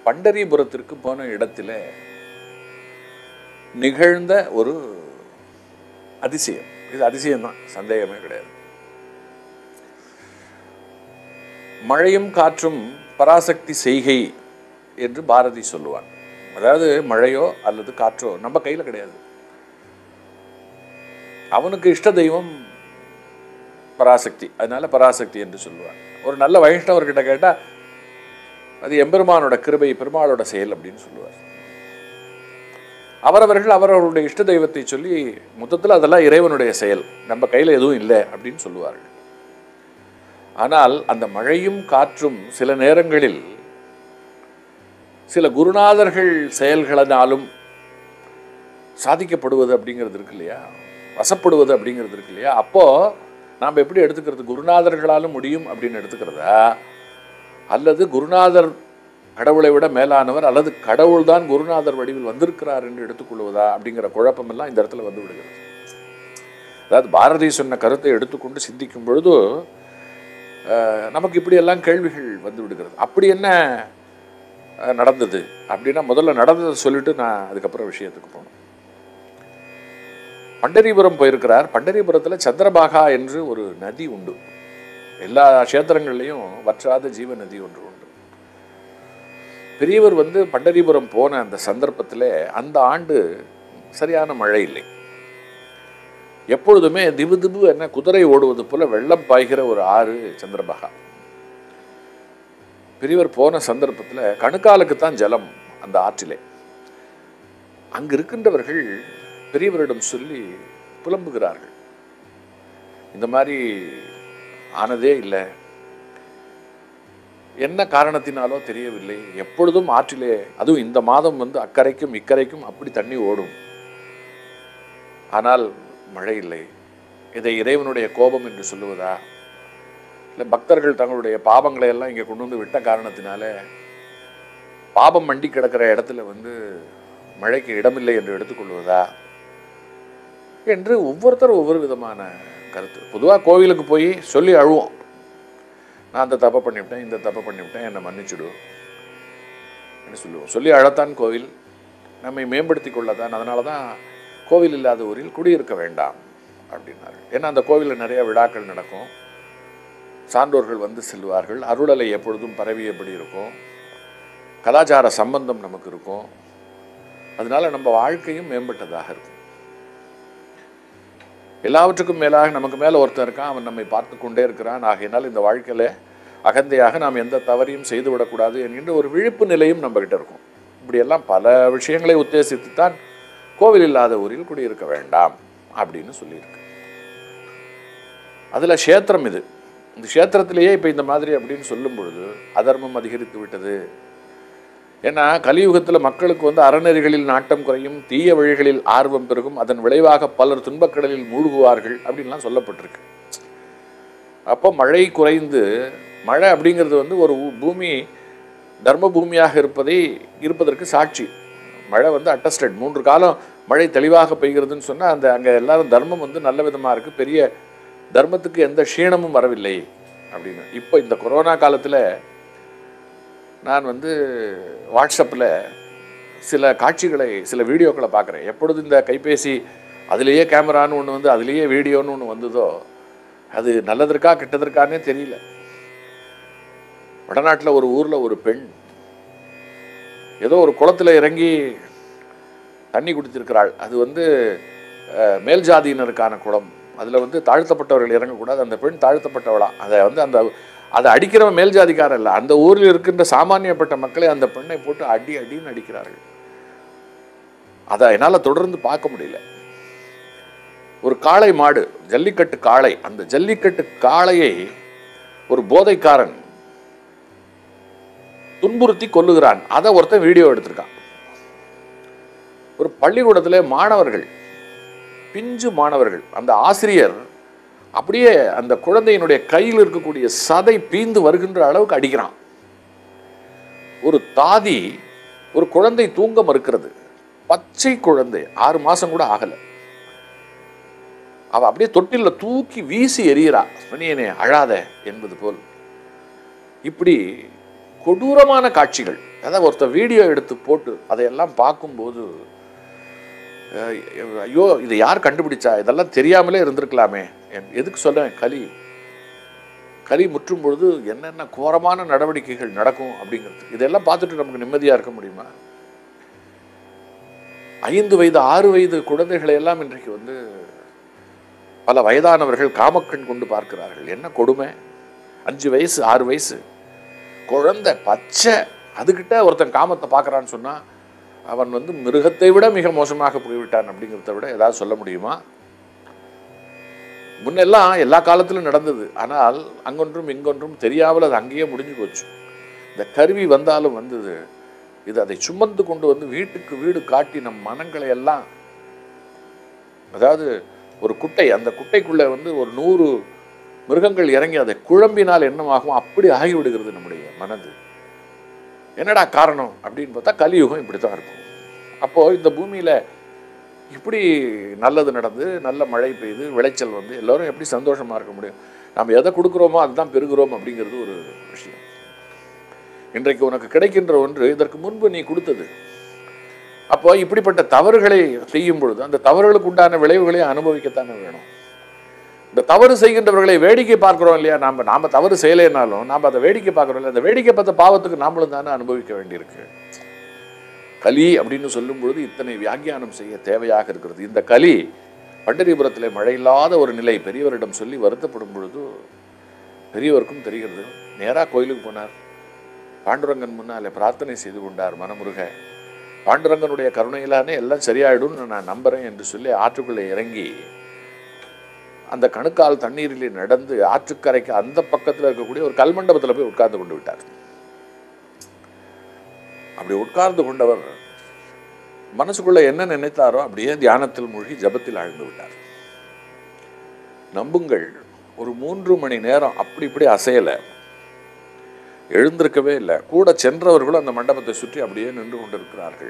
பண்டரிபுரத்திற்கு போன இடத்துல நிகழ்ந்த ஒரு அதிசயம் இது அதிசயம்தான் சந்தேகமே கிடையாது மழையும் காற்றும் பராசக்தி செய்கை என்று பாரதி சொல்லுவான் அதாவது மழையோ அல்லது காற்றோ நம்ம கையில கிடையாது அவனுக்கு இஷ்ட தெய்வம் பராசக்தி அதனால பராசக்தி என்று சொல்லுவான் ஒரு நல்ல வைஷ்ணவர்கிட்ட கேட்டா அது எம்பெருமானோட கிருபை பெருமாளோட செயல் அப்படின்னு சொல்லுவார் அவரவர்கள் அவரவர்களுடைய இஷ்ட தெய்வத்தை சொல்லி மொத்தத்தில் அதெல்லாம் இறைவனுடைய செயல் நம்ம கையில் எதுவும் இல்லை அப்படின்னு சொல்லுவார்கள் ஆனால் அந்த மழையும் காற்றும் சில நேரங்களில் சில குருநாதர்கள் செயல்களினாலும் சாதிக்கப்படுவது அப்படிங்கிறது இருக்கு இல்லையா வசப்படுவது அப்படிங்கிறது இருக்கு இல்லையா அப்போ நாம் எப்படி எடுத்துக்கிறது குருநாதர்களாலும் முடியும் அப்படின்னு எடுத்துக்கிறதா அல்லது குருநாதர் கடவுளை விட மேலானவர் அல்லது கடவுள் தான் குருநாதர் வடிவில் வந்திருக்கிறார் என்று எடுத்துக்கொள்வதா அப்படிங்கிற குழப்பமெல்லாம் இந்த இடத்துல வந்து விடுகிறது அதாவது பாரதி சொன்ன கருத்தை எடுத்துக்கொண்டு சிந்திக்கும் பொழுது அஹ், நமக்கு இப்படியெல்லாம் கேள்விகள் வந்து விடுகிறது அப்படி என்ன அஹ், நடந்தது அப்படின்னா முதல்ல நடந்ததை சொல்லிட்டு நான் அதுக்கப்புறம் விஷயத்துக்கு போகணும் பண்டரிபுரம் போயிருக்கிறார் பண்டரிபுரத்தில் சந்திரபாகா என்று ஒரு நதி உண்டு எல்லா கஷேத்திரங்கள்லையும் வற்றாத ஜீவ நதி ஒன்று உண்டு பெரியவர் வந்து பண்டரிபுரம் போன அந்த சந்தர்ப்பத்தில் அந்த ஆண்டு சரியான மழை இல்லை எப்பொழுதுமே திபு திபு என்ன குதிரை ஓடுவது போல வெள்ளம் பாய்கிற ஒரு ஆறு சந்திரபாகா பெரியவர் போன சந்தர்ப்பத்தில் கணுக்காலுக்கு தான் ஜலம் அந்த ஆற்றிலே அங்கு இருக்கின்றவர்கள் பெரியவரிடம் சொல்லி புலம்புகிறார்கள் இந்த மாதிரி ஆனதே இல்லை என்ன காரணத்தினாலோ தெரியவில்லை எப்பொழுதும் ஆற்றிலே அதுவும் இந்த மாதம் வந்து அக்கறைக்கும் இக்கரைக்கும் அப்படி தண்ணி ஓடும் ஆனால் மழை இல்லை இதை இறைவனுடைய கோபம் என்று சொல்லுவதா இல்லை பக்தர்கள் தங்களுடைய பாவங்களை எல்லாம் இங்கே கொண்டு வந்து விட்ட காரணத்தினால பாபம் மண்டி கிடக்கிற இடத்துல வந்து மழைக்கு இடமில்லை என்று எடுத்துக்கொள்வதா என்று ஒவ்வொருத்தரும் ஒவ்வொரு விதமான கருத்து பொதுவாக கோவிலுக்கு போய் சொல்லி அழுவோம் நான் அந்த தப்பை பண்ணிவிட்டேன் இந்த தப்பை பண்ணிவிட்டேன் என்னை மன்னிச்சுடு என்று சொல்லுவோம் சொல்லி அழத்தான் கோவில் நம்மை மேம்படுத்தி கொள்ளத்தான் அதனால தான் கோவில் இல்லாத ஊரில் குடியிருக்க வேண்டாம் அப்படின்னாரு ஏன்னா அந்த கோவிலில் நிறைய விழாக்கள் நடக்கும் சான்றோர்கள் வந்து செல்வார்கள் அருளலை எப்பொழுதும் பரவியபடி இருக்கும் கலாச்சார சம்பந்தம் நமக்கு இருக்கும் அதனால நம்ம வாழ்க்கையும் மேம்பட்டதாக இருக்கும் எல்லாவற்றுக்கும் மேலாக நமக்கு மேலே ஒருத்தன் இருக்கான் அவன் நம்மை பார்த்து கொண்டே இருக்கிறான் ஆகையினால் இந்த வாழ்க்கையில அகந்தையாக நாம் எந்த தவறையும் செய்து விடக்கூடாது என்கின்ற ஒரு விழிப்பு நிலையும் நம்மகிட்ட இருக்கும் இப்படியெல்லாம் பல விஷயங்களை உத்தேசித்து தான் கோவில் இல்லாத ஊரில் குடியிருக்க வேண்டாம் அப்படின்னு சொல்லியிருக்கு அதில் க்ஷேத்திரம் இது இந்த க்ஷேத்திரத்திலேயே இப்போ இந்த மாதிரி அப்படின்னு சொல்லும் பொழுது அதர்மம் அதிகரித்து விட்டது ஏன்னா கலியுகத்தில் மக்களுக்கு வந்து அறநெறிகளில் நாட்டம் குறையும் தீய வழிகளில் ஆர்வம் பெருகும் அதன் விளைவாக பலர் துன்பக்கடலில் மூழ்குவார்கள் அப்படின்லாம் சொல்லப்பட்டிருக்கு அப்போ மழை குறைந்து மழை அப்படிங்கிறது வந்து ஒரு ஊ- பூமி தர்ம பூமியாக இருப்பதை இருப்பதற்கு சாட்சி மழை வந்து அட்டஸ்டட் மூன்று காலம் மழை தெளிவாக பெய்கிறதுன்னு சொன்னால் அந்த அங்கே எல்லாரும் தர்மம் வந்து நல்ல விதமாக இருக்குது பெரிய தர்மத்துக்கு எந்த க்ஷீணமும் வரவில்லை அப்படின்னு இப்போ இந்த கொரோனா காலத்தில் நான் வந்து வாட்ஸ்அப்பில் சில காட்சிகளை சில வீடியோக்களை பார்க்குறேன் எப்பொழுது இந்த கைபேசி அதுலேயே கேமரான்னு ஒன்று வந்து அதுலேயே வீடியோன்னு ஒன்று வந்ததோ அது நல்லதற்கா கெட்டதற்கானே தெரியல வடநாட்டில் ஒரு ஊரில் ஒரு பெண் ஏதோ ஒரு குளத்துல இறங்கி தண்ணி குடித்திருக்கிறாள் அது வந்து அஹ், மேல் ஜாதியினருக்கான குளம் அதில் வந்து தாழ்த்தப்பட்டவர்கள் இறங்கக்கூடாது அந்த பெண் தாழ்த்தப்பட்டவளா அதை வந்து அந்த அதை அடிக்கிறவன் மேல் ஜாதிக்காரன் இல்லை அந்த ஊரில் இருக்கின்ற சாமானியப்பட்ட மக்களை அந்த பெண்ணை போட்டு அடி அடின்னு அடிக்கிறார்கள் அதை என்னால் தொடர்ந்து பார்க்க முடியல ஒரு காளை மாடு ஜல்லிக்கட்டு காளை அந்த ஜல்லிக்கட்டு காளையை ஒரு போதைக்காரன் துன்புறுத்தி கொல்லுகிறான் அதை ஒருத்தன் வீடியோ எடுத்திருக்கான் ஒரு பள்ளிக்கூடத்தில் மாணவர்கள் பிஞ்சு மாணவர்கள் அந்த ஆசிரியர் அப்படியே அந்த குழந்தையினுடைய கையில் இருக்கக்கூடிய சதை பீந்து வருகின்ற அளவுக்கு அடிக்கிறான் ஒரு தாதி ஒரு குழந்தை தூங்க மறுக்கிறது பச்சை குழந்தை ஆறு மாசம் கூட ஆகல அவ அப்படியே தொட்டில்ல தூக்கி வீசி எறிகிறா மணியனே அழாத என்பது போல் இப்படி கொடூரமான காட்சிகள் அதாவது ஒருத்தர் வீடியோ எடுத்து போட்டு அதையெல்லாம் பார்க்கும்போது அஹ், ஐயோ இதை யார் கண்டுபிடிச்சா இதெல்லாம் தெரியாமலே இருந்திருக்கலாமே என்- எதுக்கு சொல்றேன் கலி கலி முற்றும் பொழுது என்னென்ன கோரமான நடவடிக்கைகள் நடக்கும் அப்படிங்கிறது இதெல்லாம் பார்த்துட்டு நமக்கு நிம்மதியாக இருக்க முடியுமா ஐந்து வயது ஆறு வயது குழந்தைகளை எல்லாம் இன்றைக்கு வந்து பல வயதானவர்கள் காமக்கண் கொண்டு பார்க்கிறார்கள் என்ன கொடுமை அஞ்சு வயசு ஆறு வயசு குழந்தை பச்சை அதுகிட்ட ஒருத்தன் காமத்தை பார்க்கறான்னு சொன்னா அவன் வந்து மிருகத்தை விட மிக மோசமாக போய்விட்டான் அப்படிங்கிறத விட ஏதாவது சொல்ல முடியுமா முன்னெல்லாம் எல்லா காலத்திலும் நடந்தது ஆனால் அங்கொன்றும் இங்கொன்றும் தெரியாமல் அது அங்கேயே முடிஞ்சு போச்சு இந்த கருவி வந்தாலும் வந்தது இது அதை சுமந்து கொண்டு வந்து வீட்டுக்கு வீடு காட்டி நம் மனங்களை எல்லாம் அதாவது ஒரு குட்டை அந்த குட்டைக்குள்ளே வந்து ஒரு நூறு மிருகங்கள் இறங்கி அதை குழம்பினால் என்னமாகும் அப்படி ஆகிவிடுகிறது நம்முடைய மனது என்னடா காரணம் அப்படின்னு பார்த்தா கலியுகம் இப்படி தான் இருக்கும் அப்போது இந்த பூமியில் இப்படி நல்லது நடந்து நல்ல மழை பெய்து விளைச்சல் வந்து எல்லோரும் எப்படி சந்தோஷமாக இருக்க முடியும் நாம் எதை கொடுக்குறோமோ அதுதான் பெறுகிறோம் அப்படிங்கிறது ஒரு விஷயம் இன்றைக்கு உனக்கு கிடைக்கின்ற ஒன்று இதற்கு முன்பு நீ கொடுத்தது அப்போ இப்படிப்பட்ட தவறுகளை செய்யும் பொழுது அந்த தவறுகளுக்கு உண்டான விளைவுகளை அனுபவிக்கத்தானே வேணும் இந்த தவறு செய்கின்றவர்களை வேடிக்கை பார்க்கிறோம் இல்லையா நாம் நாம தவறு செய்யலைனாலும் நாம் அதை வேடிக்கை பார்க்குறோம் இல்லையா அந்த வேடிக்கை பார்த்த பாவத்துக்கு நாமளும் தானே அனுபவிக்க வேண்டியிருக்கு கலி அப்படின்னு சொல்லும் பொழுது இத்தனை வியாக்கியானம் செய்ய தேவையாக இருக்கிறது இந்த கலி பண்டரிபுரத்தில் மழையில்லாத ஒரு நிலை பெரியவரிடம் சொல்லி வருத்தப்படும் பொழுது பெரியவருக்கும் தெரிகிறது நேராக கோயிலுக்கு போனார் பாண்டுரங்கன் முன்னாலே பிரார்த்தனை செய்து கொண்டார் மனமுருக பாண்டுரங்கனுடைய கருணையிலானே எல்லாம் சரியாயிடும்னு நான் நம்புறேன் என்று சொல்லி ஆற்றுக்குள்ளே இறங்கி அந்த கணுக்கால் தண்ணீரிலே நடந்து ஆற்றுக்கரைக்கு அந்த பக்கத்தில் இருக்கக்கூடிய ஒரு கல்மண்டபத்தில் போய் உட்கார்ந்து கொண்டு விட்டார் அப்படி உட்கார்ந்து கொண்டவர் மனசுக்குள்ள என்ன நினைத்தாரோ அப்படியே தியானத்தில் மூழ்கி ஜபத்தில் ஆழ்ந்து விட்டார் நம்புங்கள் ஒரு மூன்று மணி நேரம் அப்படி இப்படி அசையல எழுந்திருக்கவே இல்லை கூட சென்றவர்களும் அந்த மண்டபத்தை சுற்றி அப்படியே நின்று கொண்டிருக்கிறார்கள்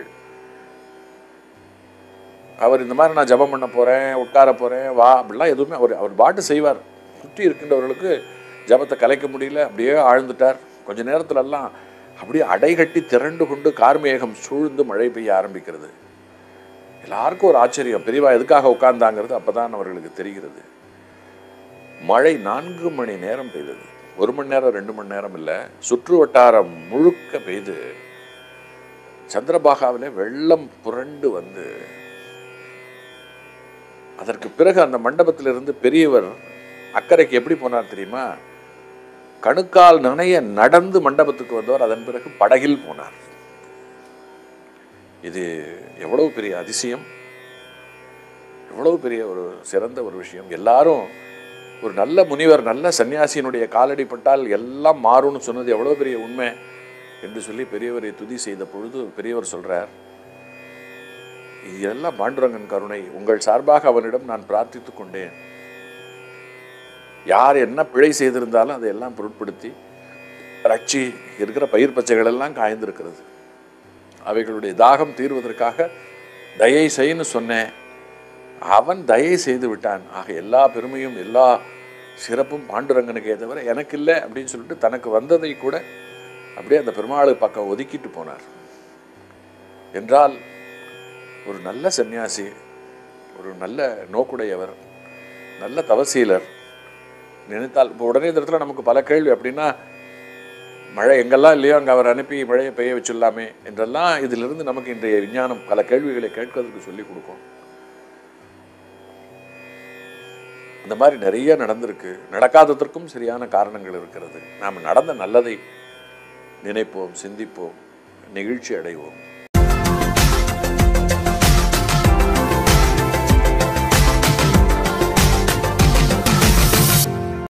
அவர் இந்த மாதிரி நான் ஜெபம் பண்ண போறேன் உட்கார போறேன் வா அப்படிலாம் எதுவுமே அவர் அவர் பாட்டு செய்வார் சுற்றி இருக்கின்றவர்களுக்கு ஜெபத்தை கலைக்க முடியல அப்படியே ஆழ்ந்துட்டார் கொஞ்ச நேரத்துல எல்லாம் அப்படியே அடைகட்டி திரண்டு கொண்டு கார்மேகம் சூழ்ந்து மழை பெய்ய ஆரம்பிக்கிறது எல்லாருக்கும் ஒரு ஆச்சரியம் பெரியவா எதுக்காக உட்கார்ந்தாங்கிறது அப்பதான் அவர்களுக்கு தெரிகிறது மழை நான்கு மணி நேரம் பெய்தது ஒரு மணி நேரம் ரெண்டு மணி நேரம் இல்லை சுற்று வட்டாரம் முழுக்க பெய்து சந்திரபாகாவிலே வெள்ளம் புரண்டு வந்து அதற்கு பிறகு அந்த மண்டபத்திலிருந்து பெரியவர் அக்கறைக்கு எப்படி போனார் தெரியுமா கணுக்கால் நனைய நடந்து மண்டபத்துக்கு வந்தவர் அதன் பிறகு படகில் போனார் இது எவ்வளவு பெரிய அதிசயம் எவ்வளவு பெரிய ஒரு சிறந்த ஒரு விஷயம் எல்லாரும் ஒரு நல்ல முனிவர் நல்ல சன்னியாசியினுடைய காலடி பட்டால் எல்லாம் மாறும்னு சொன்னது எவ்வளவு பெரிய உண்மை என்று சொல்லி பெரியவரை துதி செய்த பொழுது பெரியவர் சொல்றார் இதெல்லாம் பாண்டுரங்கன் கருணை உங்கள் சார்பாக அவனிடம் நான் பிரார்த்தித்துக் கொண்டேன் யார் என்ன பிழை செய்திருந்தாலும் அதையெல்லாம் பொருட்படுத்தி ரட்சி இருக்கிற பயிர் பச்சைகள் எல்லாம் காய்ந்திருக்கிறது அவைகளுடைய தாகம் தீர்வதற்காக தயை செய்ன்னு சொன்னேன் அவன் தயை செய்து விட்டான் ஆக எல்லா பெருமையும் எல்லா சிறப்பும் பாண்டுரங்கனுக்கே தவிர எனக்கு இல்லை அப்படின்னு சொல்லிட்டு தனக்கு வந்ததை கூட அப்படியே அந்த பெருமாளு பக்கம் ஒதுக்கிட்டு போனார் என்றால் ஒரு நல்ல சன்னியாசி ஒரு நல்ல நோக்குடையவர் நல்ல தவசீலர் நினைத்தால் இப்போ உடனே இந்த இடத்துல நமக்கு பல கேள்வி அப்படின்னா மழை எங்கெல்லாம் இல்லையோ அங்கே அவர் அனுப்பி மழையை பெய்ய வச்சிடலாமே என்றெல்லாம் இதிலிருந்து நமக்கு இன்றைய விஞ்ஞானம் பல கேள்விகளை கேட்கறதுக்கு சொல்லி கொடுக்கும் இந்த மாதிரி நிறைய நடந்திருக்கு நடக்காததற்கும் சரியான காரணங்கள் இருக்கிறது நாம் நடந்த நல்லதை நினைப்போம் சிந்திப்போம் நெகிழ்ச்சி அடைவோம்